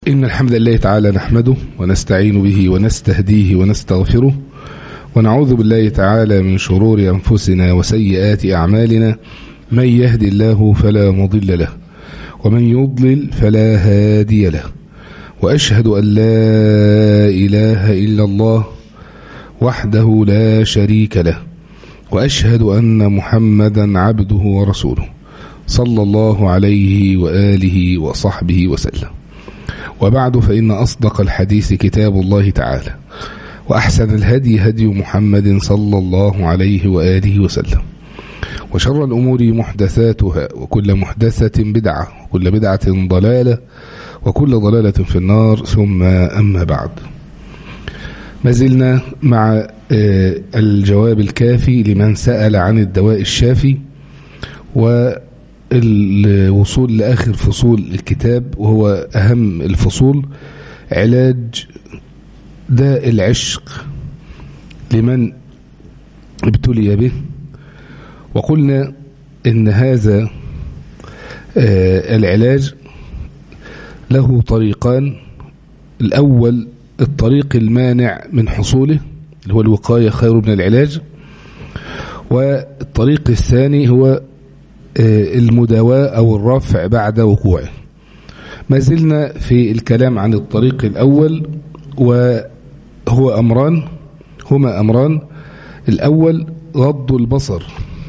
إن الحمد لله تعالى نحمده ونستعين به ونستهديه ونستغفره ونعوذ بالله تعالى من شرور أنفسنا وسيئات أعمالنا من يهدي الله فلا مضل له ومن يضلل فلا هادي له وأشهد أن لا إله إلا الله وحده لا شريك له وأشهد أن محمدا عبده ورسوله صلى الله عليه وآله وصحبه وسلم وبعد فإن أصدق الحديث كتاب الله تعالى وأحسن الهدي هدي محمد صلى الله عليه وآله وسلم وشر الأمور محدثاتها وكل محدثة بدعة وكل بدعة ضلالة وكل ضلالة في النار ثم أما بعد ما زلنا مع الجواب الكافي لمن سأل عن الدواء الشافي والوصول لآخر فصول الكتاب وهو أهم الفصول علاج داء العشق لمن ابتلي به وقلنا إن هذا العلاج له طريقان الأول الطريق المانع من حصوله اللي هو الوقاية خير من العلاج والطريق الثاني هو المداواة أو الرفع بعد وقوعه ما زلنا في الكلام عن الطريق الأول وهو أمران هما أمران الأول غض البصر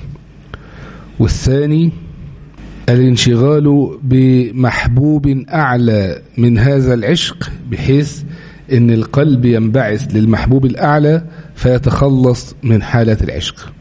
والثاني الانشغال بمحبوب أعلى من هذا العشق بحيث ان القلب ينبعث للمحبوب الأعلى فيتخلص من حالة العشق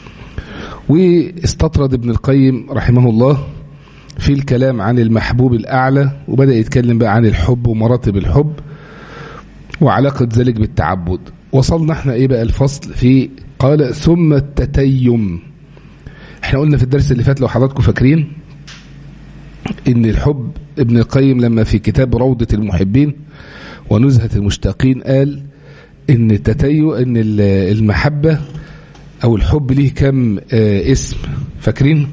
واستطرد ابن القيم رحمه الله في الكلام عن المحبوب الأعلى وبدأ يتكلم بقى عن الحب ومراتب الحب وعلاقة ذلك بالتعبد وصلنا احنا ايه بقى الفصل في قال ثم التتيم احنا قلنا في الدرس اللي فات لو حضراتكم فاكرين ان الحب ابن القيم لما في كتاب روضة المحبين ونزهة المشتاقين قال ان التتيو ان المحبة او الحب ليه كم اسم فاكرين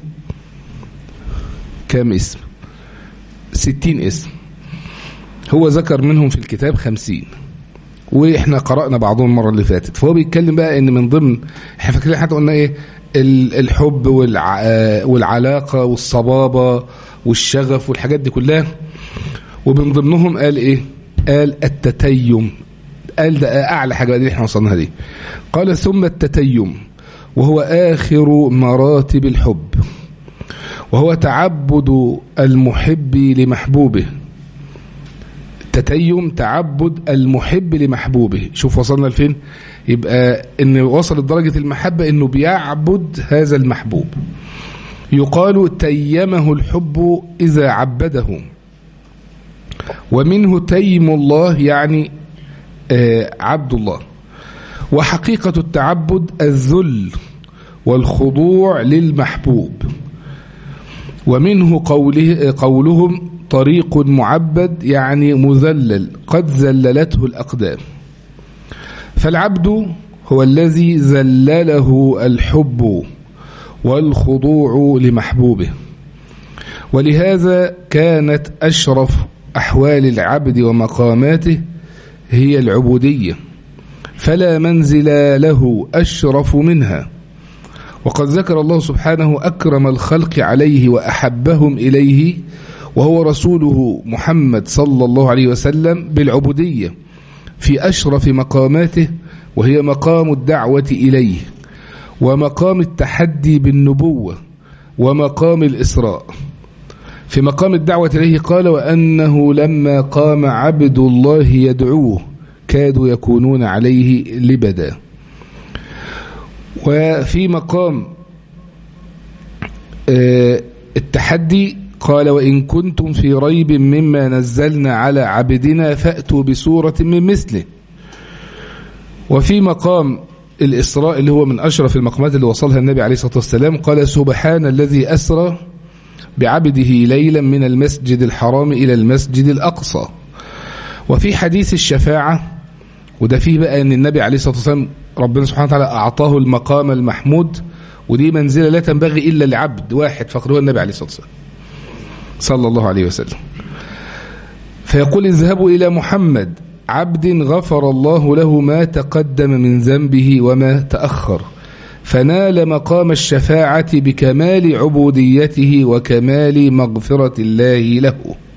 كم اسم ستين اسم هو ذكر منهم في الكتاب خمسين واحنا قرأنا بعضهم المرة اللي فاتت فهو بيتكلم بقى ان من ضمن احنا فاكرين حتى قلنا ايه الحب والع... والعلاقة والصبابة والشغف والحاجات دي كلها ومن ضمنهم قال ايه قال التتيم قال ده اعلى حاجة دي احنا وصلناها دي قال ثم التتيم وهو آخر مراتب الحب وهو تعبد المحب لمحبوبه التتيم تعبد المحب لمحبوبه شوف وصلنا لفين يبقى ان وصل لدرجة المحبة انه بيعبد هذا المحبوب يقال تيمه الحب إذا عبده ومنه تيم الله يعني عبد الله وحقيقة التعبد الذل والخضوع للمحبوب ومنه قوله قولهم طريق معبد يعني مذلل قد ذللته الأقدام فالعبد هو الذي ذلله الحب والخضوع لمحبوبه ولهذا كانت أشرف أحوال العبد ومقاماته هي العبودية فلا منزل له أشرف منها وقد ذكر الله سبحانه أكرم الخلق عليه وأحبهم إليه وهو رسوله محمد صلى الله عليه وسلم بالعبودية في أشرف مقاماته وهي مقام الدعوة إليه ومقام التحدي بالنبوة ومقام الإسراء في مقام الدعوة إليه قال وأنه لما قام عبد الله يدعوه كادوا يكونون عليه لبدا وفي مقام التحدي قال وإن كنتم في ريب مما نزلنا على عبدنا فأتوا بسورة من مثله وفي مقام الإسراء اللي هو من أشرف المقامات اللي وصلها النبي عليه الصلاة والسلام قال سبحان الذي أسرى بعبده ليلا من المسجد الحرام إلى المسجد الأقصى وفي حديث الشفاعة وده فيه بقى أن النبي عليه الصلاة والسلام ربنا سبحانه وتعالى أعطاه المقام المحمود ودي منزلة لا تنبغي إلا لعبد واحد فقط هو النبي عليه الصلاة والسلام صلى الله عليه وسلم فيقول اذهبوا إلى محمد عبد غفر الله له ما تقدم من ذنبه وما تأخر فنال مقام الشفاعة بكمال عبوديته وكمال مغفرة الله له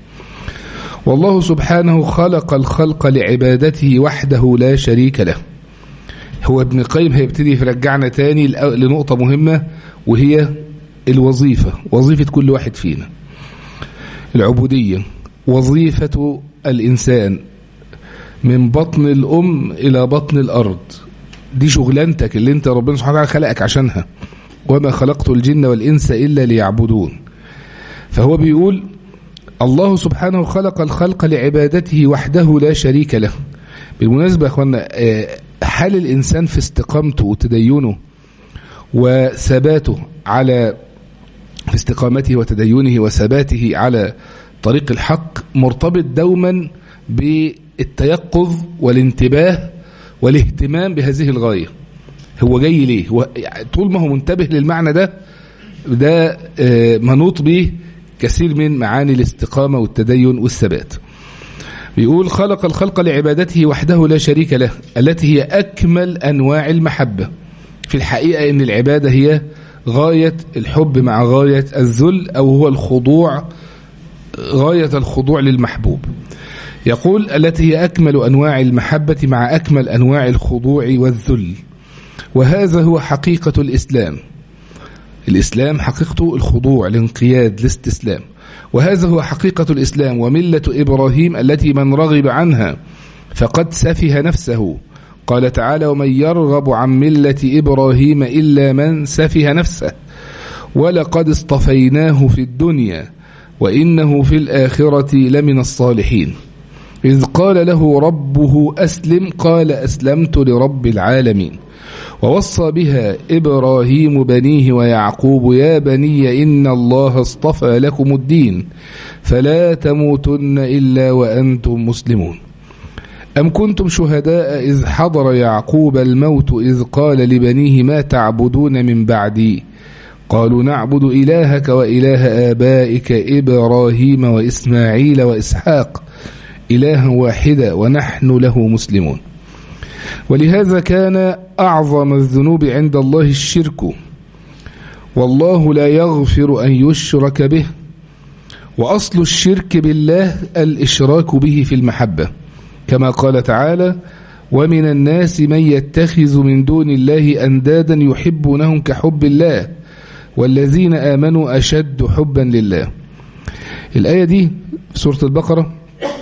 والله سبحانه خلق الخلق لعبادته وحده لا شريك له هو ابن القيم هيبتدي يرجعنا تاني لنقطة مهمة وهي الوظيفة وظيفة كل واحد فينا العبودية وظيفة الإنسان من بطن الأم إلى بطن الأرض دي شغلانتك اللي انت ربنا سبحانه وتعالى خلقك عشانها وما خلقت الجن والإنس إلا ليعبدون فهو بيقول الله سبحانه خلق الخلق لعبادته وحده لا شريك له بالمناسبة يا أخوانا حال الإنسان في استقامته وتدينه وثباته على في استقامته وتدينه وثباته على طريق الحق مرتبط دوما بالتيقظ والانتباه والاهتمام بهذه الغاية هو جاي ليه هو طول ما هو منتبه للمعنى ده ده منوط به كثير من معاني الاستقامة والتدين والثبات بيقول خلق الخلق لعبادته وحده لا شريك له التي هي أكمل أنواع المحبة في الحقيقة أن العبادة هي غاية الحب مع غاية الذل أو هو الخضوع غاية الخضوع للمحبوب يقول التي هي أكمل أنواع المحبة مع أكمل أنواع الخضوع والذل وهذا هو حقيقة الإسلام الإسلام حقيقته الخضوع الانقياد الاستسلام وهذا هو حقيقة الإسلام وملة إبراهيم التي من رغب عنها فقد سفه نفسه قال تعالى ومن يرغب عن ملة إبراهيم إلا من سفه نفسه ولقد اصطفيناه في الدنيا وإنه في الآخرة لمن الصالحين إذ قال له ربه أسلم قال أسلمت لرب العالمين ووصى بها إبراهيم بنيه ويعقوب يا بني إن الله اصطفى لكم الدين فلا تموتن إلا وأنتم مسلمون أم كنتم شهداء إذ حضر يعقوب الموت إذ قال لبنيه ما تعبدون من بعدي قالوا نعبد إلهك وإله آبائك إبراهيم وإسماعيل وإسحاق إلها واحدا ونحن له مسلمون ولهذا كان أعظم الذنوب عند الله الشرك والله لا يغفر أن يشرك به وأصل الشرك بالله الإشراك به في المحبة كما قال تعالى ومن الناس من يتخذ من دون الله أندادا يحبونهم كحب الله والذين آمنوا أشد حبا لله الآية دي في سورة البقرة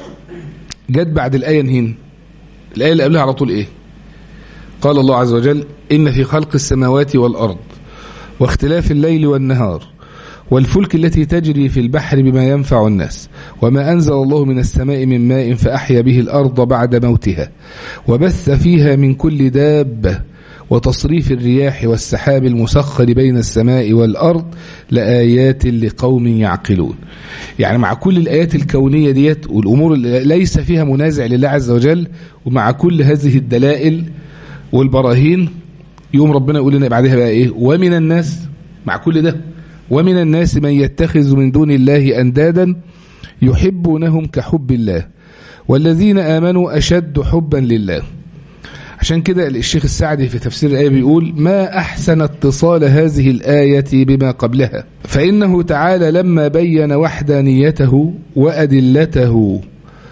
جت بعد الآية نهين الآية اللي قبلها على طول إيه قال الله عز وجل إن في خلق السماوات والأرض واختلاف الليل والنهار والفلك التي تجري في البحر بما ينفع الناس وما أنزل الله من السماء من ماء فأحيا به الأرض بعد موتها وبث فيها من كل دابة وتصريف الرياح والسحاب المسخر بين السماء والأرض لآيات لقوم يعقلون يعني مع كل الآيات الكونية ديت والأمور اللي ليس فيها منازع لله عز وجل ومع كل هذه الدلائل والبراهين يوم ربنا يقول لنا بعدها بقى إيه ومن الناس مع كل ده ومن الناس من يتخذ من دون الله أندادا يحبونهم كحب الله والذين آمنوا أشد حبا لله عشان كده الشيخ السعدي في تفسير الآية بيقول ما أحسن اتصال هذه الآية بما قبلها فإنه تعالى لما بين وحدانيته وأدلته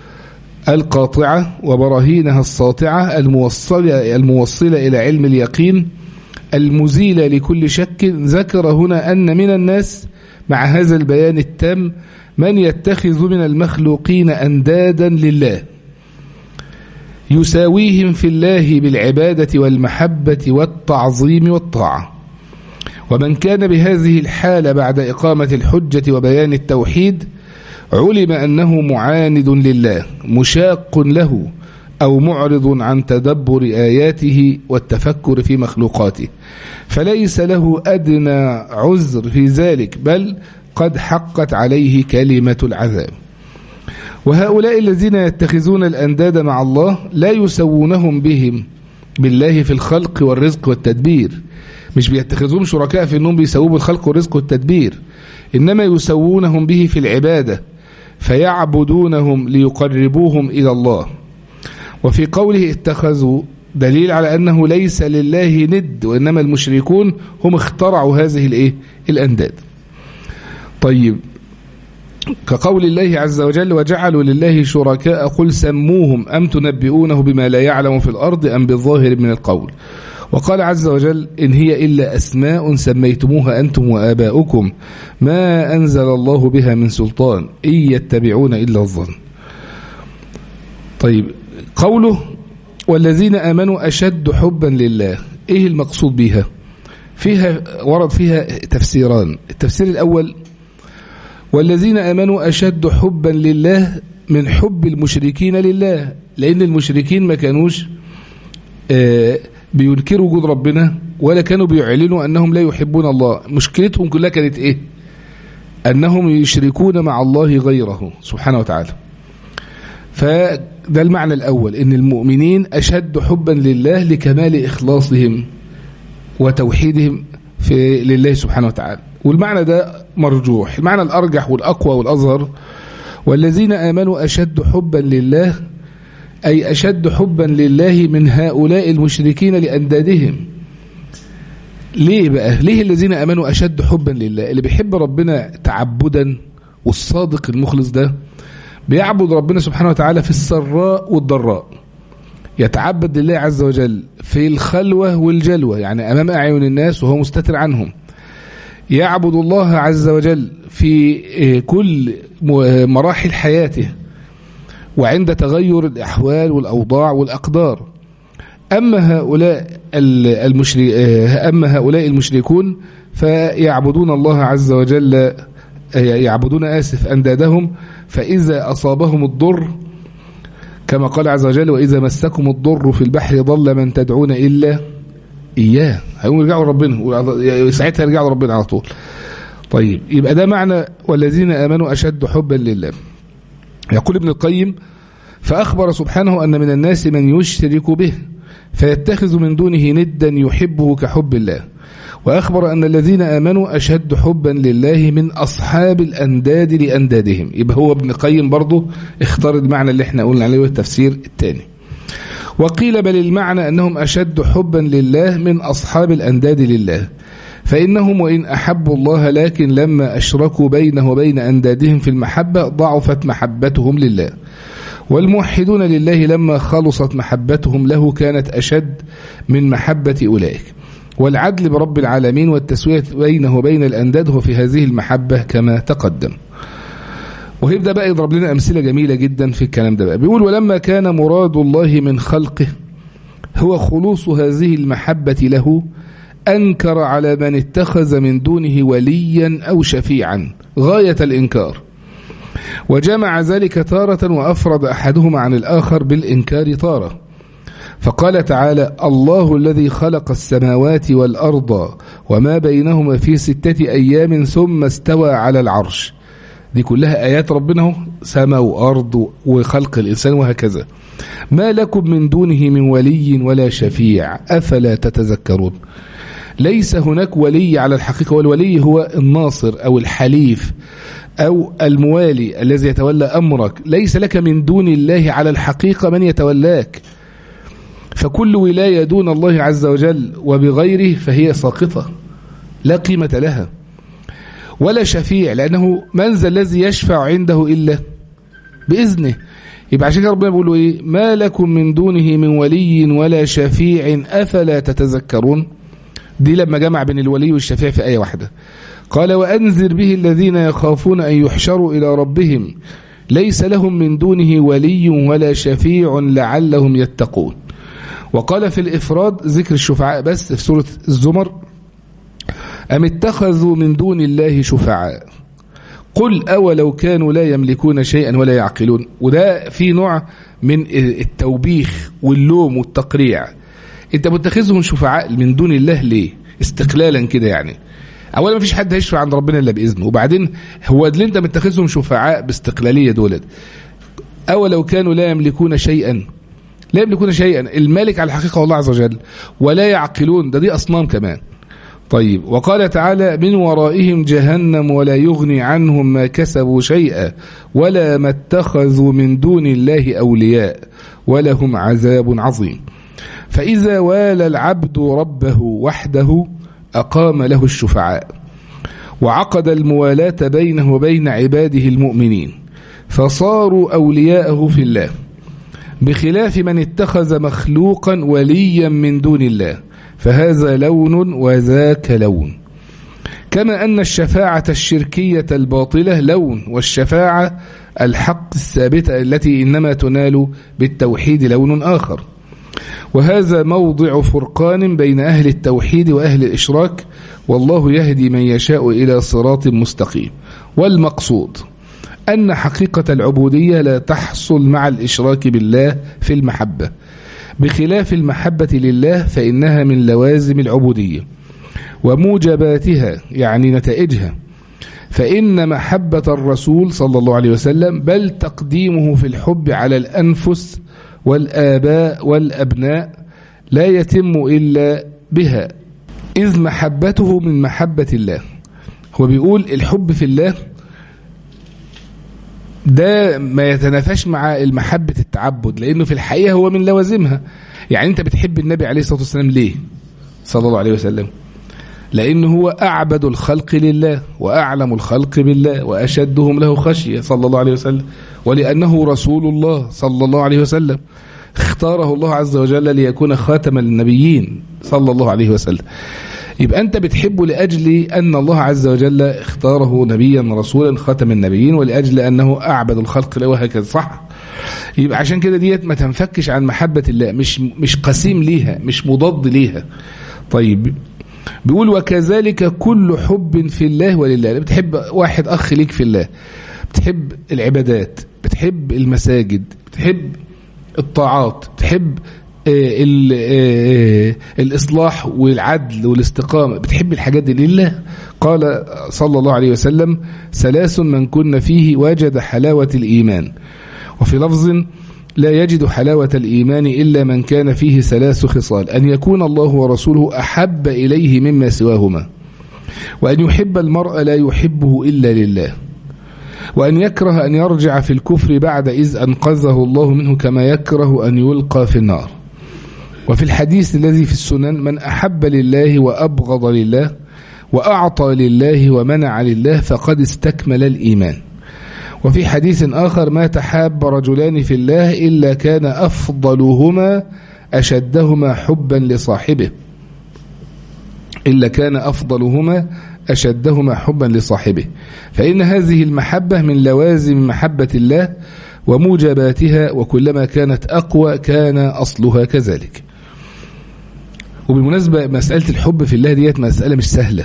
القاطعة وبراهينها الساطعة الموصلة, الموصلة إلى علم اليقين المزيلة لكل شك ذكر هنا أن من الناس مع هذا البيان التام من يتخذ من المخلوقين أندادا لله يساويهم في الله بالعبادة والمحبة والتعظيم والطاعة ومن كان بهذه الحالة بعد إقامة الحجة وبيان التوحيد علم أنه معاند لله مشاق له أو معرض عن تدبر آياته والتفكر في مخلوقاته فليس له أدنى عذر في ذلك بل قد حقت عليه كلمة العذاب وهؤلاء الذين يتخذون الأنداد مع الله لا يسوونهم بهم بالله في الخلق والرزق والتدبير مش بيتخذون شركاء في أنهم بيسووا بالخلق والرزق والتدبير إنما يسوونهم به في العبادة فيعبدونهم ليقربوهم إلى الله وفي قوله اتخذوا دليل على أنه ليس لله ند وإنما المشركون هم اخترعوا هذه الإيه؟ الأنداد طيب كقول الله عز وجل وجعلوا لله شركاء قل سموهم أم تنبئونه بما لا يعلم في الأرض أم بالظاهر من القول وقال عز وجل إن هي إلا أسماء سميتموها أنتم وآباؤكم ما أنزل الله بها من سلطان إن يتبعون إلا الظن طيب قوله والذين آمنوا أشد حبا لله إيه المقصود بها فيها ورد فيها تفسيران التفسير الأول والذين آمنوا أشد حبا لله من حب المشركين لله لأن المشركين ما كانوش آه بينكروا وجود ربنا ولا كانوا بيعلنوا أنهم لا يحبون الله مشكلتهم كلها كانت إيه أنهم يشركون مع الله غيره سبحانه وتعالى فده المعنى الأول إن المؤمنين أشد حبا لله لكمال إخلاصهم وتوحيدهم في لله سبحانه وتعالى والمعنى ده مرجوح المعنى الأرجح والأقوى والأظهر والذين آمنوا أشد حبا لله أي أشد حبا لله من هؤلاء المشركين لأندادهم ليه بقى ليه الذين أمنوا أشد حبا لله اللي بيحب ربنا تعبدا والصادق المخلص ده بيعبد ربنا سبحانه وتعالى في السراء والضراء يتعبد لله عز وجل في الخلوة والجلوة يعني أمام أعين الناس وهو مستتر عنهم يعبد الله عز وجل في كل مراحل حياته وعند تغير الأحوال والأوضاع والأقدار أما هؤلاء المشرك أما هؤلاء المشركون فيعبدون الله عز وجل يعبدون آسف أندادهم فإذا أصابهم الضر كما قال عز وجل وإذا مسكم الضر في البحر ضل من تدعون إلا إياه هيقوم يرجعوا ربنا ساعتها يرجعوا ربنا على طول طيب يبقى ده معنى والذين آمنوا أشد حبا لله يقول ابن القيم فأخبر سبحانه أن من الناس من يشرك به فيتخذ من دونه ندا يحبه كحب الله وأخبر أن الذين آمنوا أشد حبا لله من أصحاب الأنداد لأندادهم يبقى هو ابن قيم برضه اختار المعنى اللي احنا قلنا عليه والتفسير الثاني وقيل بل المعنى أنهم أشد حبا لله من أصحاب الأنداد لله فإنهم وإن أحبوا الله لكن لما أشركوا بينه وبين أندادهم في المحبة ضعفت محبتهم لله والموحدون لله لما خلصت محبتهم له كانت أشد من محبة أولئك والعدل برب العالمين والتسوية بينه وبين الأنداد هو في هذه المحبة كما تقدم وهيبدأ بقى يضرب لنا أمثلة جميلة جدا في الكلام ده بقى بيقول ولما كان مراد الله من خلقه هو خلوص هذه المحبة له أنكر على من اتخذ من دونه وليا أو شفيعا غاية الإنكار وجمع ذلك تارة وأفرد أحدهما عن الآخر بالإنكار تارة فقال تعالى الله الذي خلق السماوات والأرض وما بينهما في ستة أيام ثم استوى على العرش دي كلها آيات ربنا هو سماء وأرض وخلق الإنسان وهكذا ما لكم من دونه من ولي ولا شفيع أفلا تتذكرون ليس هناك ولي على الحقيقة والولي هو الناصر أو الحليف أو الموالي الذي يتولى أمرك ليس لك من دون الله على الحقيقة من يتولاك فكل ولاية دون الله عز وجل وبغيره فهي ساقطة لا قيمة لها ولا شفيع لأنه من ذا الذي يشفع عنده إلا بإذنه يبقى عشان كده ربنا بيقول له إيه ما لكم من دونه من ولي ولا شفيع أفلا تتذكرون دي لما جمع بين الولي والشفيع في آية واحدة قال وأنذر به الذين يخافون أن يحشروا إلى ربهم ليس لهم من دونه ولي ولا شفيع لعلهم يتقون وقال في الإفراد ذكر الشفعاء بس في سورة الزمر أم اتخذوا من دون الله شفعاء قل أولو كانوا لا يملكون شيئا ولا يعقلون وده في نوع من التوبيخ واللوم والتقريع انت متخذهم شفعاء من دون الله ليه استقلالا كده يعني اولا ما فيش حد هيشفع عند ربنا الا باذنه وبعدين هو اللي انت متخذهم شفعاء باستقلاليه دولت اولو كانوا لا يملكون شيئا لا يملكون شيئا المالك على الحقيقه هو الله عز وجل ولا يعقلون ده دي اصنام كمان طيب وقال تعالى من ورائهم جهنم ولا يغني عنهم ما كسبوا شيئا ولا ما اتخذوا من دون الله أولياء ولهم عذاب عظيم فإذا والى العبد ربه وحده أقام له الشفعاء وعقد الموالاة بينه وبين عباده المؤمنين فصاروا أولياءه في الله بخلاف من اتخذ مخلوقا وليا من دون الله فهذا لون وذاك لون كما أن الشفاعة الشركية الباطلة لون والشفاعة الحق الثابتة التي إنما تنال بالتوحيد لون آخر وهذا موضع فرقان بين أهل التوحيد وأهل الإشراك والله يهدي من يشاء إلى صراط مستقيم والمقصود أن حقيقة العبودية لا تحصل مع الإشراك بالله في المحبة بخلاف المحبة لله فإنها من لوازم العبودية وموجباتها يعني نتائجها فإن محبة الرسول صلى الله عليه وسلم بل تقديمه في الحب على الأنفس والآباء والأبناء لا يتم إلا بها إذ محبته من محبة الله هو بيقول الحب في الله ده ما يتنافاش مع المحبة التعبد لأنه في الحقيقة هو من لوازمها يعني أنت بتحب النبي عليه الصلاة والسلام ليه صلى الله عليه وسلم لأنه هو أعبد الخلق لله وأعلم الخلق بالله وأشدهم له خشية صلى الله عليه وسلم ولأنه رسول الله صلى الله عليه وسلم اختاره الله عز وجل ليكون خاتم النبيين صلى الله عليه وسلم يبقى أنت بتحبه لأجل أن الله عز وجل اختاره نبيا رسولا خاتم النبيين ولأجل أنه أعبد الخلق له وهكذا صح يبقى عشان كده ديت ما تنفكش عن محبة الله مش مش قسيم ليها مش مضاد ليها طيب بيقول وكذلك كل حب في الله ولله بتحب واحد أخ ليك في الله بتحب العبادات بتحب المساجد بتحب الطاعات بتحب ال الإصلاح والعدل والاستقامة بتحب الحاجات دي لله قال صلى الله عليه وسلم ثلاث من كن فيه وجد حلاوة الإيمان وفي لفظ لا يجد حلاوة الإيمان إلا من كان فيه ثلاث خصال أن يكون الله ورسوله أحب إليه مما سواهما وأن يحب المرء لا يحبه إلا لله وأن يكره أن يرجع في الكفر بعد إذ أنقذه الله منه كما يكره أن يلقى في النار وفي الحديث الذي في السنن من أحب لله وأبغض لله وأعطى لله ومنع لله فقد استكمل الإيمان وفي حديث آخر ما تحاب رجلان في الله إلا كان أفضلهما أشدهما حبا لصاحبه إلا كان أفضلهما أشدهما حبا لصاحبه فإن هذه المحبة من لوازم محبة الله وموجباتها وكلما كانت أقوى كان أصلها كذلك وبالمناسبة مسألة الحب في الله ديت مسألة مش سهلة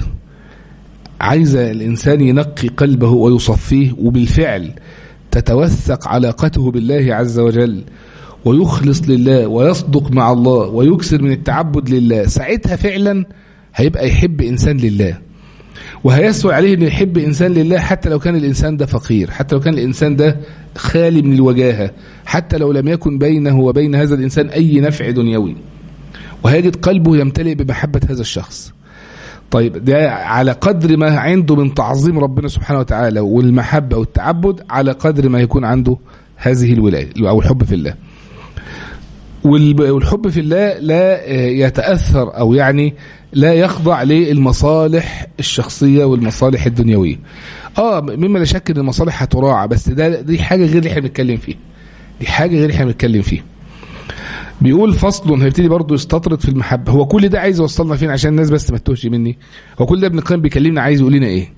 عايزة الإنسان ينقي قلبه ويصفيه وبالفعل تتوثق علاقته بالله عز وجل ويخلص لله ويصدق مع الله ويكسر من التعبد لله ساعتها فعلا هيبقى يحب إنسان لله وهيسوى عليه انه يحب انسان لله حتى لو كان الانسان ده فقير حتى لو كان الانسان ده خالي من الوجاهه حتى لو لم يكن بينه وبين هذا الانسان اي نفع دنيوي وهيجد قلبه يمتلئ بمحبه هذا الشخص طيب ده على قدر ما عنده من تعظيم ربنا سبحانه وتعالى والمحبه والتعبد على قدر ما يكون عنده هذه الولايه او الحب في الله والحب في الله لا يتأثر أو يعني لا يخضع للمصالح الشخصية والمصالح الدنيوية اه مما لا شك ان المصالح هتراعى بس ده دي حاجة غير اللي احنا بنتكلم فيها دي حاجة غير اللي احنا بنتكلم فيها بيقول فصل هيبتدي برضه يستطرد في المحبة هو كل ده عايز يوصلنا فين عشان الناس بس ما تتوهش مني هو كل ده ابن القيم بيكلمنا عايز يقول لنا ايه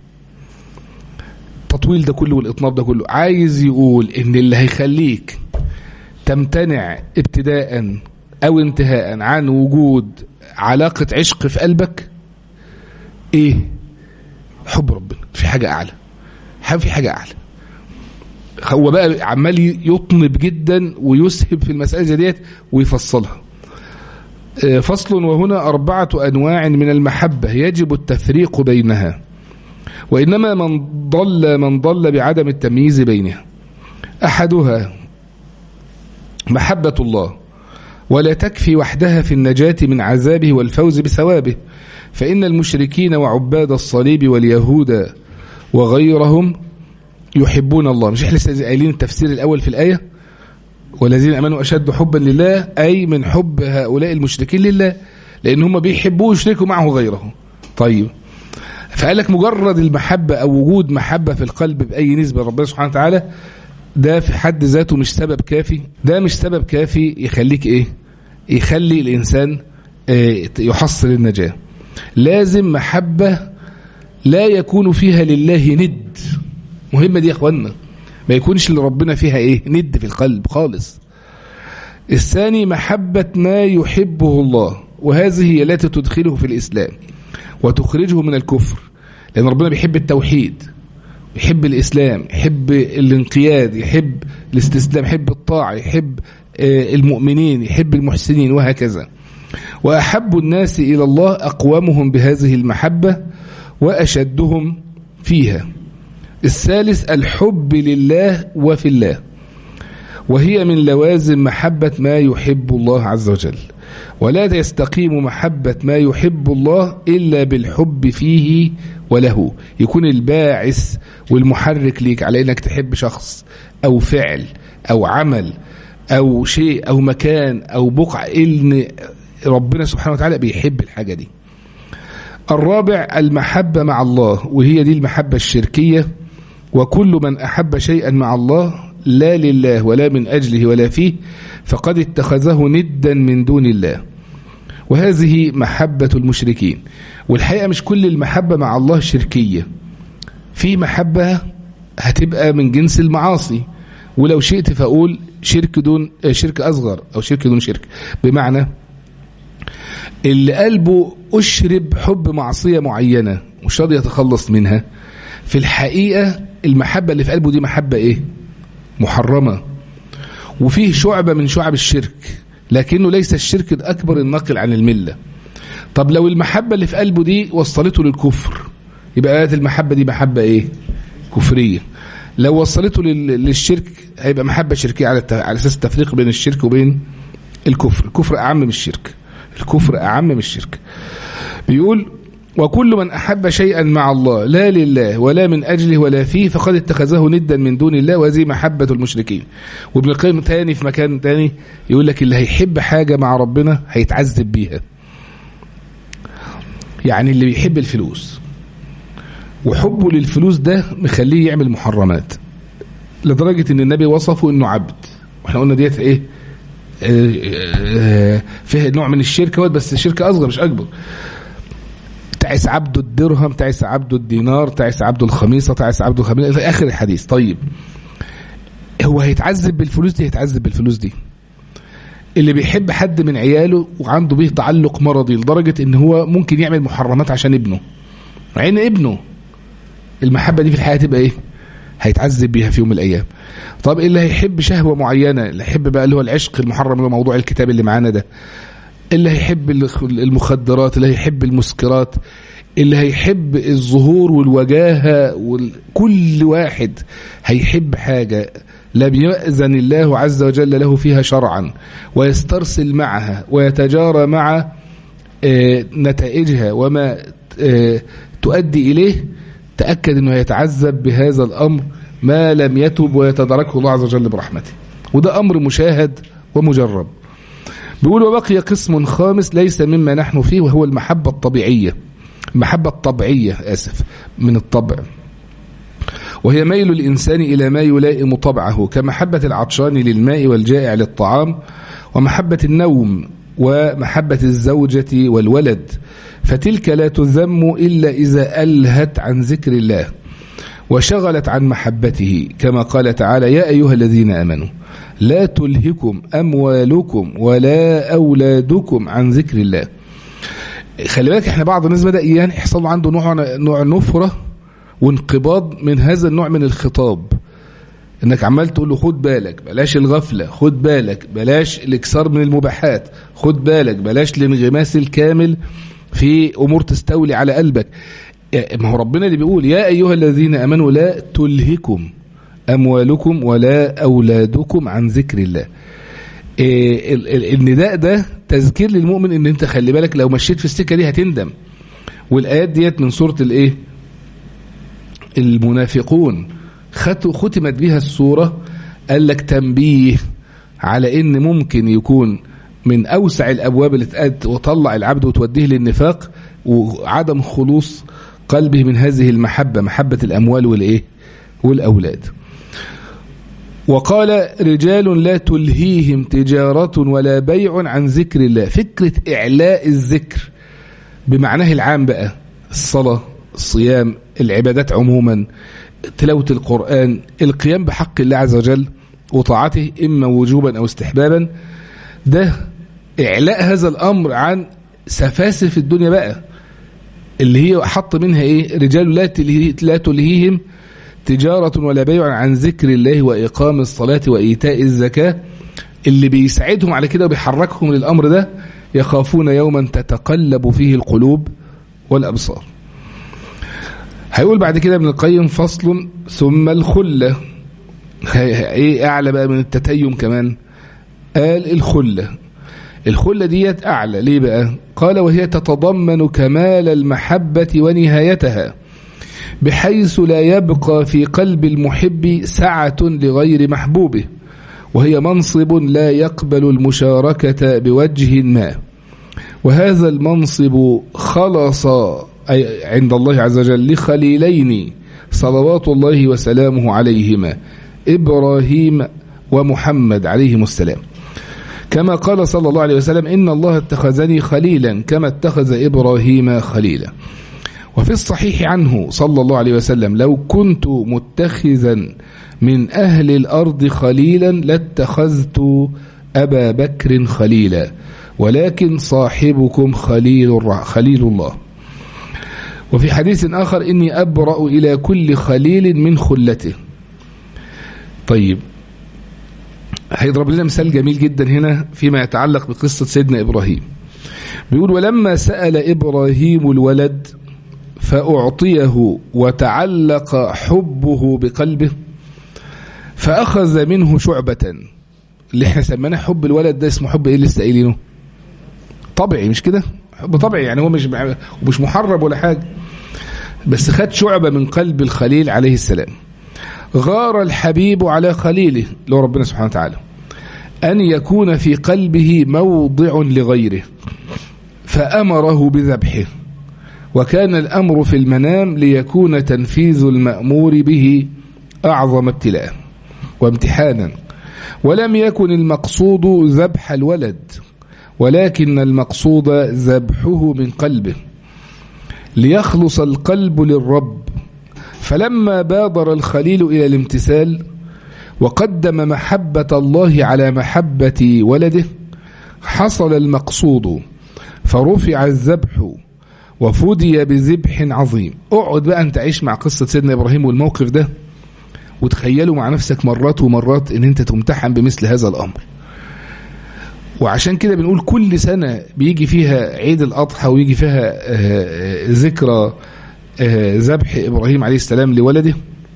التطويل ده كله والاطناب ده كله عايز يقول ان اللي هيخليك تمتنع ابتداء او انتهاء عن وجود علاقة عشق في قلبك ايه حب ربنا في حاجة اعلى في حاجة اعلى هو بقى عمال يطنب جدا ويسهب في المسألة زي ديت ويفصلها فصل وهنا أربعة أنواع من المحبة يجب التفريق بينها وإنما من ضل من ضل بعدم التمييز بينها أحدها محبة الله ولا تكفي وحدها في النجاة من عذابه والفوز بثوابه فإن المشركين وعباد الصليب واليهود وغيرهم يحبون الله مش احنا لسه قايلين التفسير الأول في الآية والذين امنوا اشد حبا لله اي من حب هؤلاء المشركين لله لان هم بيحبوه يشركوا معه غيره طيب فقال لك مجرد المحبه او وجود محبه في القلب باي نسبه لربنا سبحانه وتعالى ده في حد ذاته مش سبب كافي ده مش سبب كافي يخليك ايه يخلي الانسان اه يحصل النجاه لازم محبه لا يكون فيها لله ند مهمه دي يا اخوانا ما يكونش لربنا فيها ايه ند في القلب خالص الثاني محبة ما يحبه الله وهذه هي التي تدخله في الإسلام وتخرجه من الكفر لأن ربنا بيحب التوحيد يحب الإسلام يحب الانقياد يحب الاستسلام يحب الطاعة يحب المؤمنين يحب المحسنين وهكذا وأحب الناس إلى الله أقومهم بهذه المحبة وأشدهم فيها الثالث الحب لله وفي الله وهي من لوازم محبة ما يحب الله عز وجل ولا يستقيم محبة ما يحب الله إلا بالحب فيه وله يكون الباعث والمحرك ليك على أنك تحب شخص أو فعل أو عمل أو شيء أو مكان أو بقع إن ربنا سبحانه وتعالى بيحب الحاجة دي الرابع المحبة مع الله وهي دي المحبة الشركية وكل من أحب شيئا مع الله لا لله ولا من أجله ولا فيه فقد اتخذه ندا من دون الله وهذه محبة المشركين والحقيقة مش كل المحبة مع الله شركية في محبة هتبقى من جنس المعاصي ولو شئت فأقول شرك دون شرك أصغر أو شرك دون شرك بمعنى اللي قلبه أشرب حب معصية معينة مش راضي يتخلص منها في الحقيقة المحبة اللي في قلبه دي محبة إيه محرمة وفيه شعبة من شعب الشرك لكنه ليس الشرك الأكبر الناقل عن الملة طب لو المحبة اللي في قلبه دي وصلته للكفر يبقى آيات المحبة دي محبة إيه كفرية لو وصلته للشرك هيبقى محبة شركية على على أساس التفريق بين الشرك وبين الكفر الكفر أعم من الشرك الكفر أعم من الشرك بيقول وكل من أحب شيئا مع الله لا لله ولا من أجله ولا فيه فقد اتخذه ندا من دون الله وهذه محبة المشركين وابن القيم تاني في مكان تاني يقول لك اللي هيحب حاجة مع ربنا هيتعذب بيها يعني اللي بيحب الفلوس وحبه للفلوس ده مخليه يعمل محرمات لدرجة ان النبي وصفه انه عبد واحنا قلنا ديت ايه فيها نوع من الشرك بس شركة اصغر مش اكبر تعس عبد الدرهم تعس عبد الدينار تعس عبد الخميصة تعس عبد الخميصة في آخر الحديث طيب هو هيتعذب بالفلوس دي هيتعذب بالفلوس دي اللي بيحب حد من عياله وعنده به تعلق مرضي لدرجة ان هو ممكن يعمل محرمات عشان ابنه مع ان ابنه المحبة دي في الحياة تبقى ايه هيتعذب بيها في يوم من الايام طب اللي هيحب شهوة معينة اللي هيحب بقى اللي هو العشق المحرم اللي هو موضوع الكتاب اللي معانا ده اللي هيحب المخدرات اللي هيحب المسكرات اللي هيحب الظهور والوجاهة وكل واحد هيحب حاجة لم يأذن الله عز وجل له فيها شرعا ويسترسل معها ويتجارى مع نتائجها وما تؤدي إليه تأكد أنه يتعذب بهذا الأمر ما لم يتب ويتدركه الله عز وجل برحمته وده أمر مشاهد ومجرب بيقول وبقي قسم خامس ليس مما نحن فيه وهو المحبة الطبيعية المحبة الطبيعية آسف من الطبع وهي ميل الإنسان إلى ما يلائم طبعه كمحبة العطشان للماء والجائع للطعام ومحبة النوم ومحبة الزوجة والولد فتلك لا تذم إلا إذا ألهت عن ذكر الله وشغلت عن محبته كما قال تعالى يا أيها الذين آمنوا لا تلهكم أموالكم ولا أولادكم عن ذكر الله خلي بالك احنا بعض الناس بدأ يعني يحصل له عنده نوع نوع نفرة وانقباض من هذا النوع من الخطاب انك عمال تقول له خد بالك بلاش الغفلة خد بالك بلاش الاكثار من المباحات خد بالك بلاش الانغماس الكامل في امور تستولي على قلبك ما هو ربنا اللي بيقول يا ايها الذين امنوا لا تلهكم أموالكم ولا أولادكم عن ذكر الله إيه ال- ال- النداء ده تذكير للمؤمن ان انت خلي بالك لو مشيت في السكه دي هتندم والايات ديت من سوره الايه المنافقون خت- ختمت بها السوره قال لك تنبيه على ان ممكن يكون من اوسع الابواب اللي تأد وطلع العبد وتوديه للنفاق وعدم خلوص قلبه من هذه المحبه محبه الاموال والايه والاولاد وقال رجال لا تلهيهم تجارة ولا بيع عن ذكر الله فكرة إعلاء الذكر بمعناه العام بقى الصلاة الصيام العبادات عموما تلاوة القرآن القيام بحق الله عز وجل وطاعته إما وجوبا أو استحبابا ده إعلاء هذا الأمر عن سفاسف الدنيا بقى اللي هي حط منها إيه رجال لا تلهي لا تلهيهم تجارة ولا بيع عن ذكر الله وإقام الصلاة وإيتاء الزكاة اللي بيساعدهم على كده وبيحركهم للأمر ده يخافون يوما تتقلب فيه القلوب والأبصار هيقول بعد كده ابن القيم فصل ثم الخلة ايه أعلى بقى من التتيم كمان قال الخلة الخلة ديت أعلى ليه بقى قال وهي تتضمن كمال المحبة ونهايتها بحيث لا يبقى في قلب المحب سعة لغير محبوبه وهي منصب لا يقبل المشاركة بوجه ما وهذا المنصب خلص أي عند الله عز وجل لخليلين صلوات الله وسلامه عليهما إبراهيم ومحمد عليهم السلام كما قال صلى الله عليه وسلم إن الله اتخذني خليلا كما اتخذ إبراهيم خليلا وفي الصحيح عنه صلى الله عليه وسلم لو كنت متخذا من أهل الأرض خليلا لاتخذت أبا بكر خليلا ولكن صاحبكم خليل, خليل الله وفي حديث آخر إني أبرأ إلى كل خليل من خلته طيب هيضرب لنا مثال جميل جدا هنا فيما يتعلق بقصة سيدنا إبراهيم بيقول ولما سأل إبراهيم الولد فأعطيه وتعلق حبه بقلبه فأخذ منه شعبة اللي احنا سميناه حب الولد ده اسمه حب ايه لسه قايلينه طبيعي مش كده حب طبيعي يعني هو مش مش محرم ولا حاجة بس خد شعبة من قلب الخليل عليه السلام غار الحبيب على خليله لو ربنا سبحانه وتعالى أن يكون في قلبه موضع لغيره فأمره بذبحه وكان الأمر في المنام ليكون تنفيذ المأمور به أعظم ابتلاء وامتحانا ولم يكن المقصود ذبح الولد ولكن المقصود ذبحه من قلبه ليخلص القلب للرب فلما بادر الخليل إلى الامتثال وقدم محبة الله على محبة ولده حصل المقصود فرفع الذبح وفدي بذبح عظيم اقعد بقى انت عيش مع قصة سيدنا إبراهيم والموقف ده وتخيلوا مع نفسك مرات ومرات ان انت تمتحن بمثل هذا الأمر وعشان كده بنقول كل سنة بيجي فيها عيد الأضحى ويجي فيها ذكرى ذبح إبراهيم عليه السلام لولده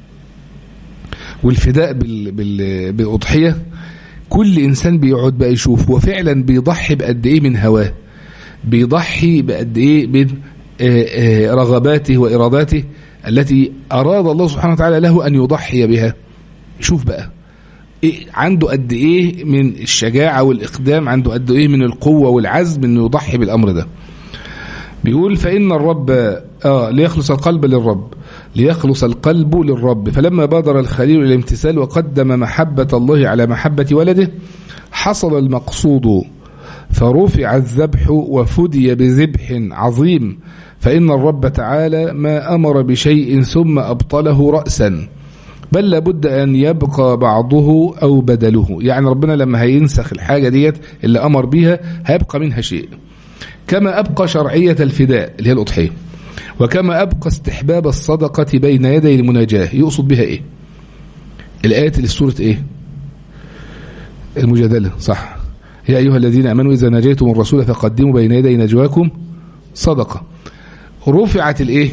والفداء بال بال بالأضحية كل إنسان بيقعد بقى يشوف وفعلا بيضحي بقد إيه من هواه بيضحي بقد إيه من رغباته وإراداته التي أراد الله سبحانه وتعالى له أن يضحي بها شوف بقى إيه عنده قد إيه من الشجاعة والإقدام عنده قد إيه من القوة والعزم أنه يضحي بالأمر ده بيقول فإن الرب آه ليخلص القلب للرب ليخلص القلب للرب فلما بادر الخليل الامتثال وقدم محبة الله على محبة ولده حصل المقصود فرفع الذبح وفدي بذبح عظيم فإن الرب تعالى ما أمر بشيء ثم أبطله رأسا بل لابد أن يبقى بعضه أو بدله يعني ربنا لما هينسخ الحاجة ديت اللي أمر بيها هيبقى منها شيء كما أبقى شرعية الفداء اللي هي الأضحية وكما أبقى استحباب الصدقة بين يدي المناجاة يقصد بها إيه الآية اللي سورة إيه المجادلة صح يا أيها الذين أمنوا إذا ناجيتم الرسول فقدموا بين يدي نجواكم صدقة رفعت الإيه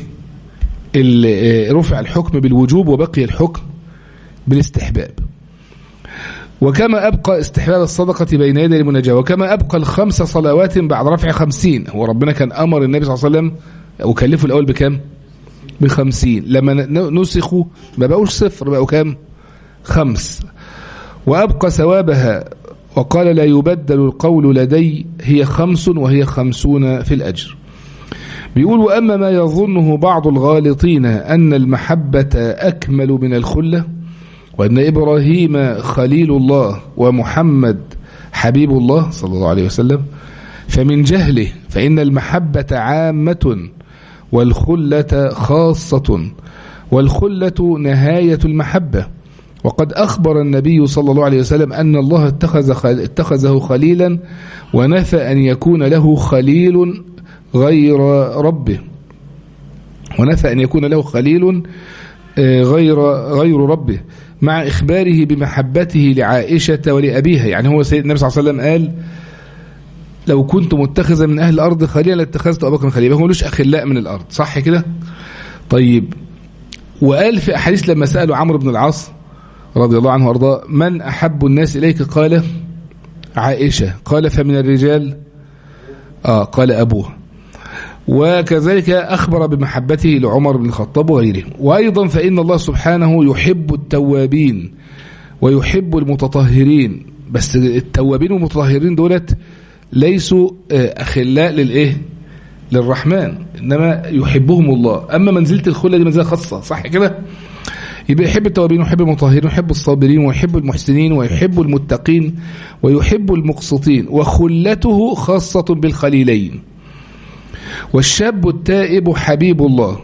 رفع الحكم بالوجوب وبقي الحكم بالاستحباب وكما أبقى استحلال الصدقة بين يدي المناجاة وكما أبقى الخمس صلوات بعد رفع خمسين هو ربنا كان أمر النبي صلى الله عليه وسلم وكلفه الأول بكم بخمسين لما نسخوا ما بقوش صفر بقوا كم خمس وأبقى ثوابها وقال لا يبدل القول لدي هي خمس وهي خمسون في الأجر بيقول وأما ما يظنه بعض الغالطين أن المحبة أكمل من الخلة وأن إبراهيم خليل الله ومحمد حبيب الله صلى الله عليه وسلم فمن جهله فإن المحبة عامة والخلة خاصة والخلة نهاية المحبة وقد أخبر النبي صلى الله عليه وسلم أن الله اتخذ اتخذه خليلا ونفى أن يكون له خليل غير ربه ونفى أن يكون له خليل غير غير ربه مع إخباره بمحبته لعائشة ولأبيها يعني هو سيد النبي صلى الله عليه وسلم قال لو كنت متخذا من أهل الأرض خليلا لاتخذت أبا بكر خليلا هو ملوش أخلاء من الأرض صح كده طيب وقال في أحاديث لما سألوا عمرو بن العاص رضي الله عنه وارضاه من أحب الناس إليك قال عائشة قال فمن الرجال آه قال أبوه وكذلك أخبر بمحبته لعمر بن الخطاب وغيره وأيضا فإن الله سبحانه يحب التوابين ويحب المتطهرين بس التوابين والمتطهرين دولت ليسوا أخلاء للإيه للرحمن إنما يحبهم الله أما منزلة الخلة دي منزلة خاصة صح كده يبقى يحب التوابين ويحب المطهرين ويحب الصابرين ويحب المحسنين ويحب المتقين ويحب المقسطين وخلته خاصة بالخليلين والشاب التائب حبيب الله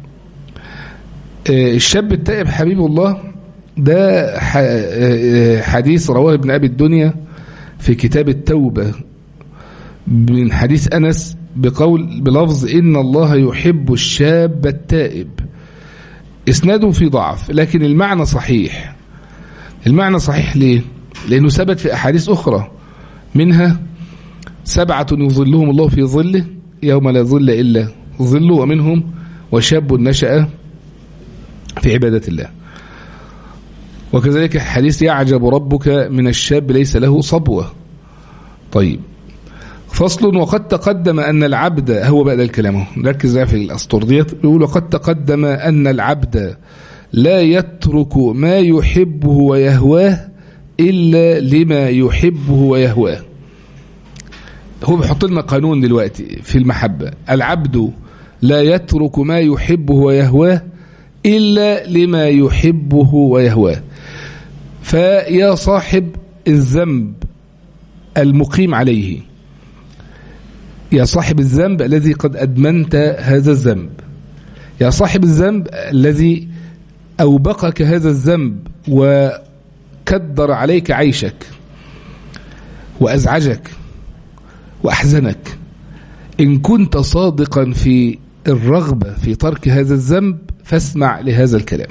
الشاب التائب حبيب الله ده حديث رواه ابن أبي الدنيا في كتاب التوبة من حديث أنس بقول بلفظ إن الله يحب الشاب التائب اسناده في ضعف لكن المعنى صحيح المعنى صحيح ليه لأنه ثبت في أحاديث أخرى منها سبعة يظلهم الله في ظله يوم لا ظل إلا ظله ومنهم وشاب نشأ في عبادة الله وكذلك الحديث يعجب ربك من الشاب ليس له صبوة طيب فصل وقد تقدم أن العبد هو بقى ده الكلام نركز في الأسطور ديت بيقول وقد تقدم أن العبد لا يترك ما يحبه ويهواه إلا لما يحبه ويهواه هو بيحط لنا قانون دلوقتي في المحبة العبد لا يترك ما يحبه ويهواه إلا لما يحبه ويهواه فيا صاحب الذنب المقيم عليه يا صاحب الذنب الذي قد أدمنت هذا الذنب يا صاحب الذنب الذي أوبقك هذا الذنب وكدر عليك عيشك وأزعجك وأحزنك إن كنت صادقا في الرغبة في ترك هذا الذنب فاسمع لهذا الكلام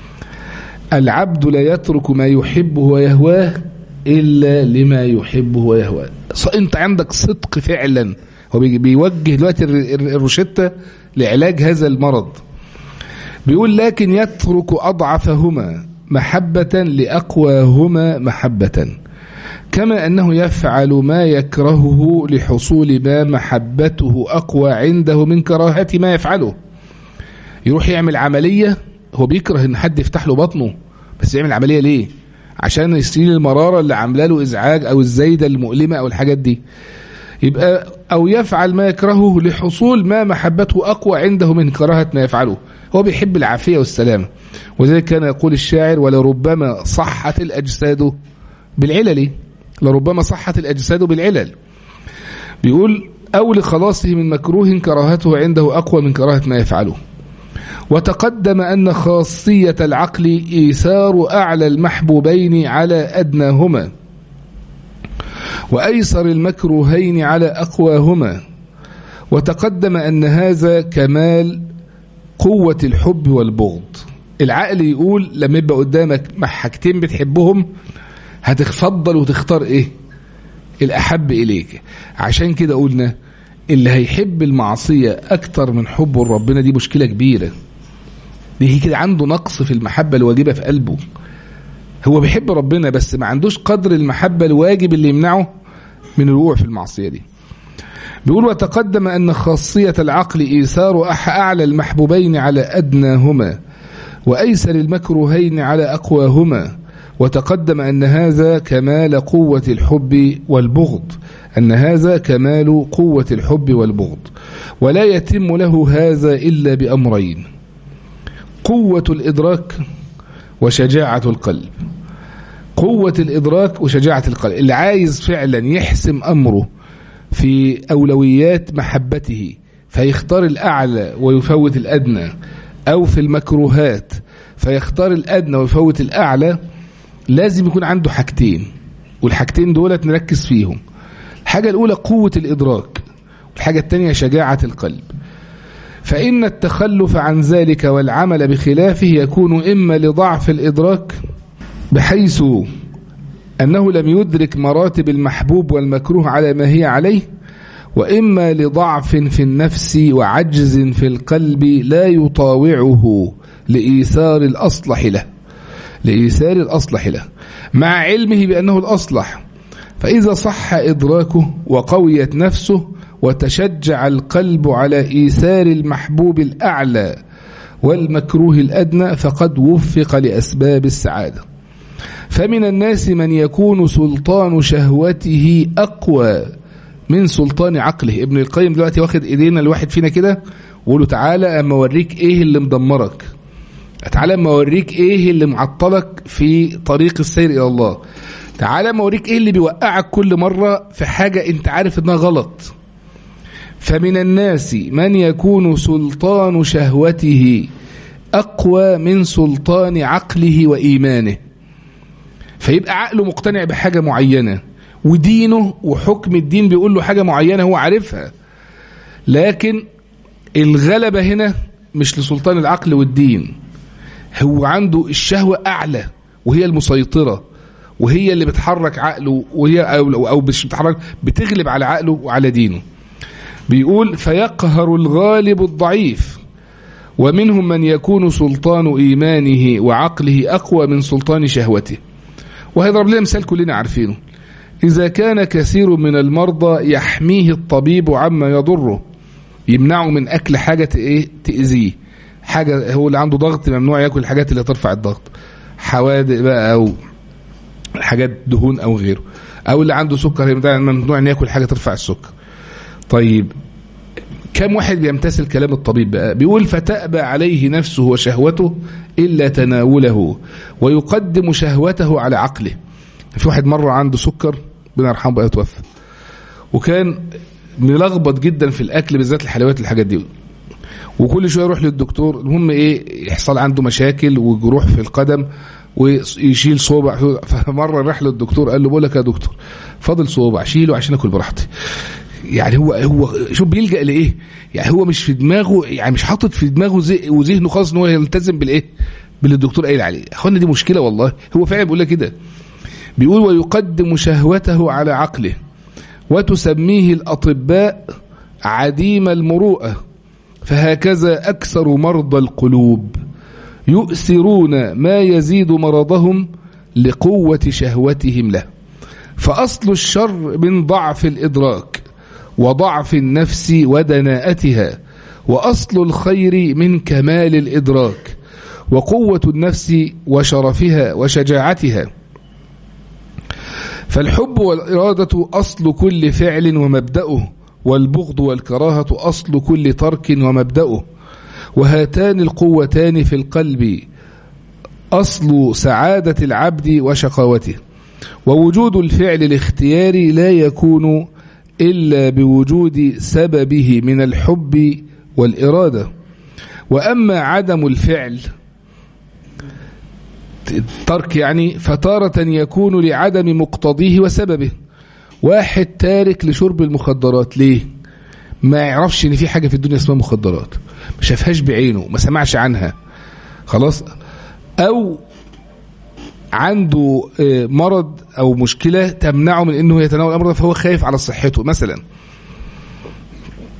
العبد لا يترك ما يحبه ويهواه إلا لما يحبه ويهواه أنت عندك صدق فعلا هو بيوجه دلوقتي الروشتة لعلاج هذا المرض بيقول لكن يترك أضعفهما محبة لأقواهما محبة كما أنه يفعل ما يكرهه لحصول ما محبته أقوى عنده من كراهة ما يفعله يروح يعمل عملية هو بيكره ان حد يفتح له بطنه بس يعمل عملية ليه عشان يسيل المرارة اللي عامله له إزعاج أو الزايدة المؤلمة أو الحاجات دي يبقى أو يفعل ما يكرهه لحصول ما محبته أقوى عنده من كراهة ما يفعله هو بيحب العافية والسلامة وذلك كان يقول الشاعر ولربما صحت الأجساد بالعلل لربما صحت الأجساد بالعلل بيقول أو لخلاصه من مكروه كراهته عنده أقوى من كراهة ما يفعله وتقدم أن خاصية العقل إيثار أعلى المحبوبين على أدناهما وأيسر المكروهين على أقواهما وتقدم أن هذا كمال قوة الحب والبغض العقل يقول لما يبقى قدامك مع حاجتين بتحبهم هتفضل وتختار ايه الأحب إليك عشان كده قلنا اللي هيحب المعصية أكتر من حبه لربنا دي مشكلة كبيرة دي كده عنده نقص في المحبة الواجبة في قلبه هو بيحب ربنا بس ما عندوش قدر المحبة الواجب اللي يمنعه من الوقوع في المعصية دي بيقول وتقدم أن خاصية العقل إيثار أعلى المحبوبين على أدناهما وأيسر المكروهين على أقواهما وتقدم أن هذا كمال قوة الحب والبغض أن هذا كمال قوة الحب والبغض ولا يتم له هذا إلا بأمرين قوة الإدراك وشجاعة القلب قوة الإدراك وشجاعة القلب اللي عايز فعلا يحسم أمره في أولويات محبته فيختار الأعلى ويفوت الأدنى أو في المكروهات فيختار الأدنى ويفوت الأعلى لازم يكون عنده حاجتين والحاجتين دولت نركز فيهم الحاجة الأولى قوة الإدراك الحاجة الثانية شجاعة القلب فإن التخلف عن ذلك والعمل بخلافه يكون إما لضعف الإدراك بحيث أنه لم يدرك مراتب المحبوب والمكروه على ما هي عليه وإما لضعف في النفس وعجز في القلب لا يطاوعه لإيثار الأصلح له لإيثار الأصلح له مع علمه بأنه الأصلح فإذا صح إدراكه وقويت نفسه وتشجع القلب على إيثار المحبوب الأعلى والمكروه الأدنى فقد وفق لأسباب السعادة فمن الناس من يكون سلطان شهوته أقوى من سلطان عقله ابن القيم دلوقتي واخد ايدينا الواحد فينا كده وقول له تعالى اما اوريك ايه اللي مدمرك تعالى اما اوريك ايه اللي معطلك في طريق السير الى الله تعالى اما اوريك ايه اللي بيوقعك كل مره في حاجه انت عارف انها غلط فمن الناس من يكون سلطان شهوته اقوى من سلطان عقله وايمانه فيبقى عقله مقتنع بحاجه معينه ودينه وحكم الدين بيقول له حاجة معينة هو عارفها لكن الغلبة هنا مش لسلطان العقل والدين هو عنده الشهوة أعلى وهي المسيطرة وهي اللي بتحرك عقله وهي أو, أو مش بتحرك بتغلب على عقله وعلى دينه بيقول فيقهر الغالب الضعيف ومنهم من يكون سلطان إيمانه وعقله أقوى من سلطان شهوته وهيضرب لنا مثال كلنا عارفينه إذا كان كثير من المرضى يحميه الطبيب عما يضره يمنعه من أكل حاجة إيه تأذيه حاجة هو اللي عنده ضغط ممنوع يأكل الحاجات اللي ترفع الضغط حوادق بقى أو حاجات دهون أو غيره أو اللي عنده سكر ممنوع أن يأكل حاجة ترفع السكر طيب كم واحد بيمتثل كلام الطبيب بقى بيقول فتأبى عليه نفسه وشهوته إلا تناوله ويقدم شهوته على عقله في واحد مرة عنده سكر ربنا يرحمه بقى توفى وكان ملخبط جدا في الاكل بالذات الحلويات الحاجات دي وكل شويه يروح للدكتور المهم ايه يحصل عنده مشاكل وجروح في القدم ويشيل صوبع فمره راح للدكتور قال له بقول لك يا دكتور فاضل صوبع شيله عشان اكل براحتي يعني هو هو شوف بيلجا لايه يعني هو مش في دماغه يعني مش حاطط في دماغه وذهنه خالص ان هو يلتزم بالايه باللي الدكتور قايل عليه اخوانا دي مشكله والله هو فعلا بيقول لك كده بيقول ويقدم شهوته على عقله وتسميه الأطباء عديم المروءة فهكذا أكثر مرضى القلوب يؤثرون ما يزيد مرضهم لقوة شهوتهم له فأصل الشر من ضعف الإدراك وضعف النفس ودناءتها وأصل الخير من كمال الإدراك وقوة النفس وشرفها وشجاعتها فالحب والإرادة أصل كل فعل ومبدأه والبغض والكراهة أصل كل ترك ومبدأه وهاتان القوتان في القلب أصل سعادة العبد وشقاوته ووجود الفعل الاختياري لا يكون إلا بوجود سببه من الحب والإرادة وأما عدم الفعل الترك يعني فتارة يكون لعدم مقتضيه وسببه واحد تارك لشرب المخدرات ليه ما يعرفش ان في حاجة في الدنيا اسمها مخدرات ما شافهاش بعينه ما سمعش عنها خلاص او عنده مرض او مشكلة تمنعه من انه يتناول الامر ده فهو خايف على صحته مثلا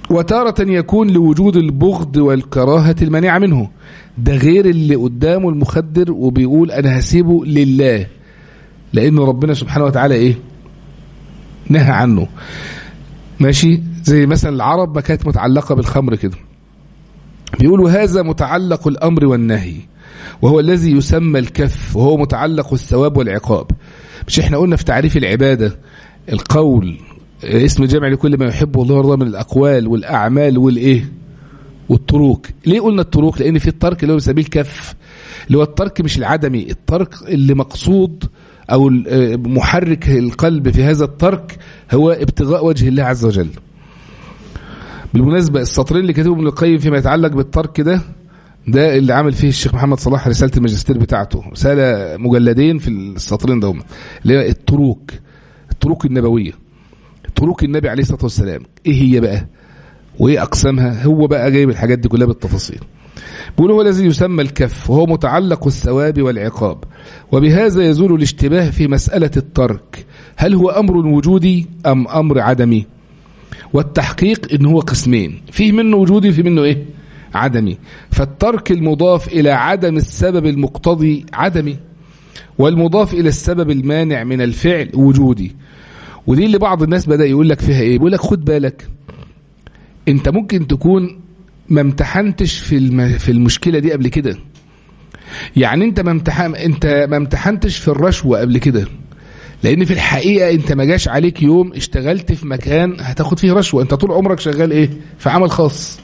وتارة يكون لوجود البغض والكراهة المانعة منه ده غير اللي قدامه المخدر وبيقول أنا هسيبه لله لأنه ربنا سبحانه وتعالى إيه نهى عنه ماشي زي مثلا العرب ما كانت متعلقة بالخمر كده بيقولوا هذا متعلق الأمر والنهي وهو الذي يسمى الكف وهو متعلق الثواب والعقاب مش احنا قلنا في تعريف العبادة القول اسم جامع لكل ما يحبه الله ويرضاه من الأقوال والأعمال والإيه والتروك ليه قلنا التروك لأن في الترك اللي هو بنسميه الكف اللي هو الترك مش العدمي الترك اللي مقصود أو محرك القلب في هذا الترك هو ابتغاء وجه الله عز وجل بالمناسبة السطرين اللي كتبهم ابن القيم فيما يتعلق بالترك ده ده اللي عمل فيه الشيخ محمد صلاح رسالة الماجستير بتاعته رسالة مجلدين في السطرين ده اللي هي التروك التروك النبوية تروك النبي عليه الصلاة والسلام ايه هي بقى وايه اقسامها هو بقى جايب الحاجات دي كلها بالتفاصيل بيقول هو الذي يسمى الكف وهو متعلق الثواب والعقاب وبهذا يزول الاشتباه في مسألة الترك هل هو أمر وجودي أم أمر عدمي والتحقيق إن هو قسمين فيه منه وجودي وفيه منه إيه عدمي فالترك المضاف إلى عدم السبب المقتضي عدمي والمضاف إلى السبب المانع من الفعل وجودي ودي اللي بعض الناس بدأ يقول لك فيها ايه بيقول لك خد بالك انت ممكن تكون ما امتحنتش في الم... في المشكله دي قبل كده يعني انت ما امتحن انت ما امتحنتش في الرشوه قبل كده لان في الحقيقه انت ما جاش عليك يوم اشتغلت في مكان هتاخد فيه رشوه انت طول عمرك شغال ايه في عمل خاص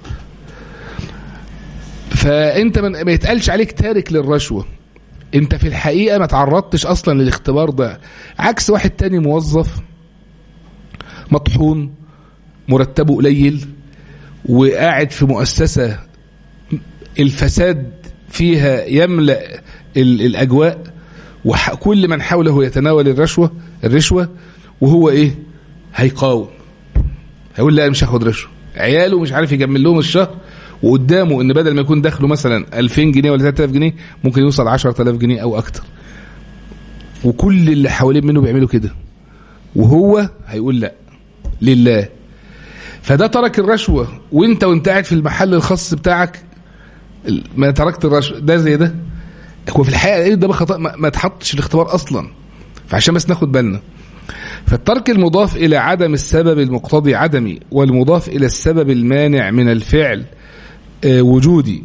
فانت ما يتقالش عليك تارك للرشوه انت في الحقيقه ما تعرضتش اصلا للاختبار ده عكس واحد تاني موظف مطحون مرتبه قليل وقاعد في مؤسسة الفساد فيها يملأ الأجواء وكل من حوله يتناول الرشوة الرشوة وهو إيه هيقاوم هيقول لا مش هاخد رشوة عياله مش عارف يجمل لهم الشهر وقدامه ان بدل ما يكون دخله مثلا 2000 جنيه ولا 3000 جنيه ممكن يوصل 10000 جنيه او اكتر وكل اللي حوالين منه بيعملوا كده وهو هيقول لا لله فده ترك الرشوة وانت وانت قاعد في المحل الخاص بتاعك ما تركت الرشوة ده زي ده هو في الحقيقة ايه ده بخطأ ما, ما تحطش الاختبار اصلا فعشان بس ناخد بالنا فالترك المضاف الى عدم السبب المقتضي عدمي والمضاف الى السبب المانع من الفعل آه وجودي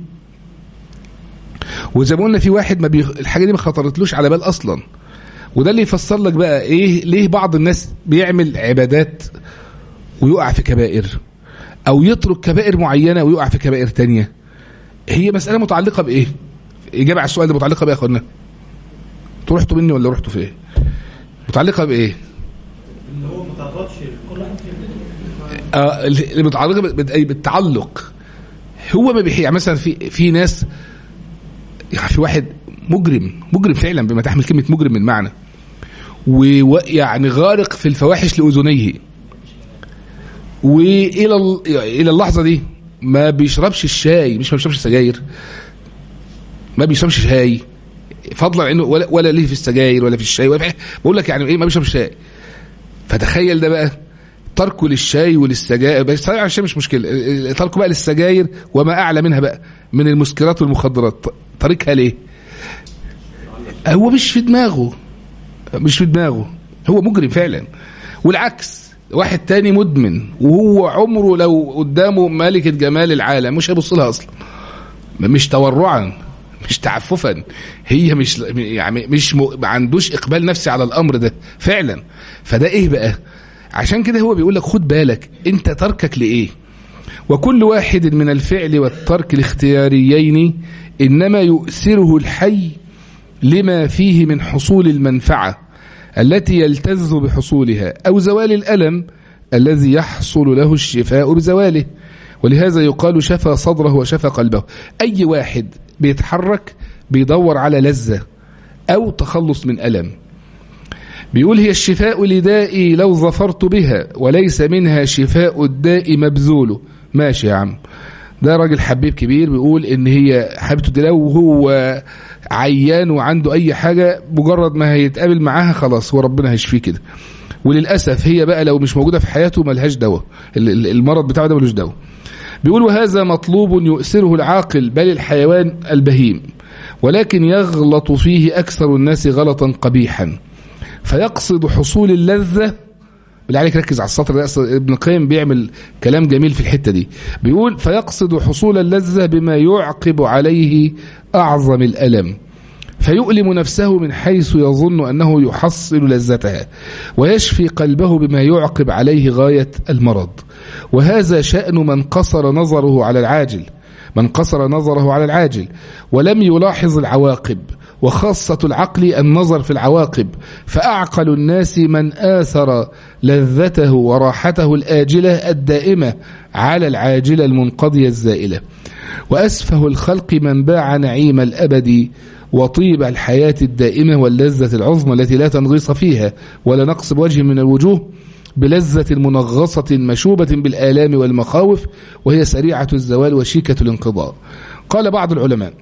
وزي ما قلنا في واحد ما بي... الحاجه دي ما خطرتلوش على بال اصلا وده اللي يفسر لك بقى ايه ليه بعض الناس بيعمل عبادات ويقع في كبائر او يترك كبائر معينه ويقع في كبائر تانية هي مساله متعلقه بايه اجابه على السؤال ده متعلقه بايه يا اخوانا انتوا رحتوا مني ولا رحتوا في ايه متعلقه بايه اللي هو ما تعرضش كل واحد في آه اللي متعلقه بالتعلق هو ما بيحيي يعني مثلا في في ناس يعني في واحد مجرم مجرم فعلا بما تحمل كلمه مجرم من معنى ويعني غارق في الفواحش لاذنيه والى الى اللحظه دي ما بيشربش الشاي مش ما بيشربش السجاير ما بيشربش شاي فضلا انه ولا ولا ليه في السجاير ولا في الشاي ولا في بقول لك يعني ايه ما بيشربش شاي فتخيل ده بقى تركه للشاي وللسجاير بس على الشاي مش مشكله تركه بقى للسجاير وما اعلى منها بقى من المسكرات والمخدرات تاركها ليه هو مش في دماغه مش في دماغه هو مجرم فعلا والعكس واحد تاني مدمن وهو عمره لو قدامه ملكة جمال العالم مش هيبص لها اصلا مش تورعا مش تعففا هي مش يعني مش م... ما عندوش اقبال نفسي على الامر ده فعلا فده ايه بقى عشان كده هو بيقول لك خد بالك انت تركك لايه وكل واحد من الفعل والترك الاختياريين انما يؤثره الحي لما فيه من حصول المنفعه التي يلتذ بحصولها أو زوال الألم الذي يحصل له الشفاء بزواله ولهذا يقال شفى صدره وشفى قلبه أي واحد بيتحرك بيدور على لذة أو تخلص من ألم بيقول هي الشفاء لدائي لو ظفرت بها وليس منها شفاء الداء مبذوله ماشي يا عم ده راجل حبيب كبير بيقول ان هي حبيبته دي لو هو عيان وعنده اي حاجه مجرد ما هيتقابل معاها خلاص هو ربنا هيشفيه كده وللأسف هي بقى لو مش موجودة في حياته ملهاش دواء ال- ال- المرض بتاعه ده ملوش دواء بيقول وهذا مطلوب يؤثره العاقل بل الحيوان البهيم ولكن يغلط فيه أكثر الناس غلطا قبيحا فيقصد حصول اللذة بالله عليك ركز على السطر ده أصل ابن القيم بيعمل كلام جميل في الحتة دي بيقول فيقصد حصول اللذة بما يعقب عليه أعظم الألم فيؤلم نفسه من حيث يظن أنه يحصل لذتها ويشفي قلبه بما يعقب عليه غاية المرض وهذا شأن من قصر نظره على العاجل من قصر نظره على العاجل ولم يلاحظ العواقب وخاصة العقل النظر في العواقب فأعقل الناس من آثر لذته وراحته الآجلة الدائمة على العاجلة المنقضية الزائلة وأسفه الخلق من باع نعيم الأبد وطيب الحياة الدائمة واللذة العظمى التي لا تنغص فيها ولا نقص بوجه من الوجوه بلذة منغصة مشوبة بالآلام والمخاوف وهي سريعة الزوال وشيكة الانقضاء قال بعض العلماء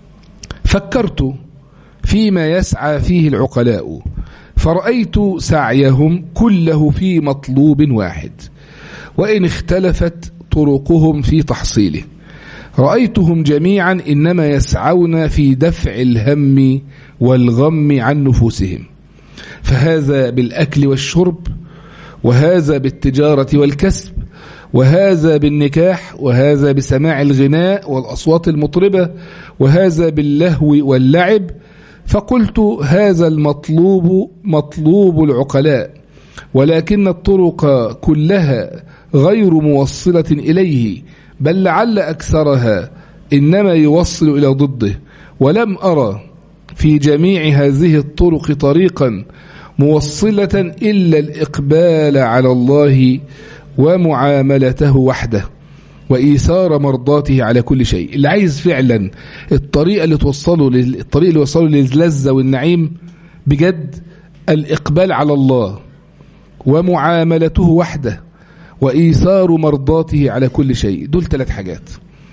فكرت فيما يسعى فيه العقلاء فرأيت سعيهم كله في مطلوب واحد وإن اختلفت طرقهم في تحصيله رأيتهم جميعا إنما يسعون في دفع الهم والغم عن نفوسهم فهذا بالأكل والشرب وهذا بالتجارة والكسب وهذا بالنكاح وهذا بسماع الغناء والأصوات المطربة وهذا باللهو واللعب فقلت هذا المطلوب مطلوب العقلاء ولكن الطرق كلها غير موصلة إليه بل لعل أكثرها إنما يوصل إلى ضده ولم أرى في جميع هذه الطرق طريقا موصلة إلا الإقبال على الله ومعاملته وحده وإيثار مرضاته على كل شيء اللي عايز فعلا الطريقة اللي توصله لل- الطريق اللي يوصله للذة والنعيم بجد الإقبال على الله ومعاملته وحده وإيثار مرضاته على كل شيء دول ثلاث حاجات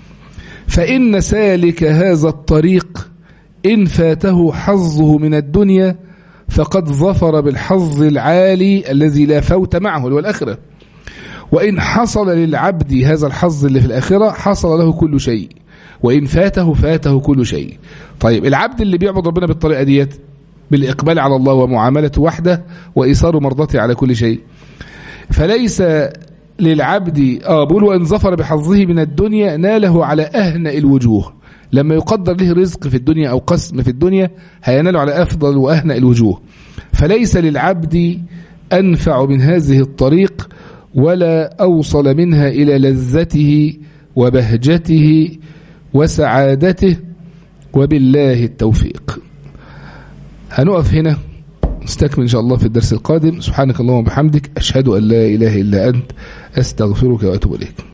فإن سالك هذا الطريق إن فاته حظه من الدنيا فقد ظفر بالحظ العالي الذي لا فوت معه اللي هو الآخرة وإن حصل للعبد هذا الحظ اللي في الآخرة حصل له كل شيء وإن فاته فاته كل شيء طيب العبد اللي بيعبد ربنا بالطريقة ديت بالإقبال على الله ومعاملته وحده وإيثار مرضته على كل شيء فليس للعبد اه بيقول وان ظفر بحظه من الدنيا ناله على اهنأ الوجوه لما يقدر له رزق في الدنيا او قسم في الدنيا هيناله على افضل واهنأ الوجوه فليس للعبد انفع من هذه الطريق ولا اوصل منها الى لذته وبهجته وسعادته وبالله التوفيق هنقف هنا نستكمل إن شاء الله في الدرس القادم سبحانك اللهم وبحمدك أشهد أن لا إله إلا أنت أستغفرك وأتوب إليك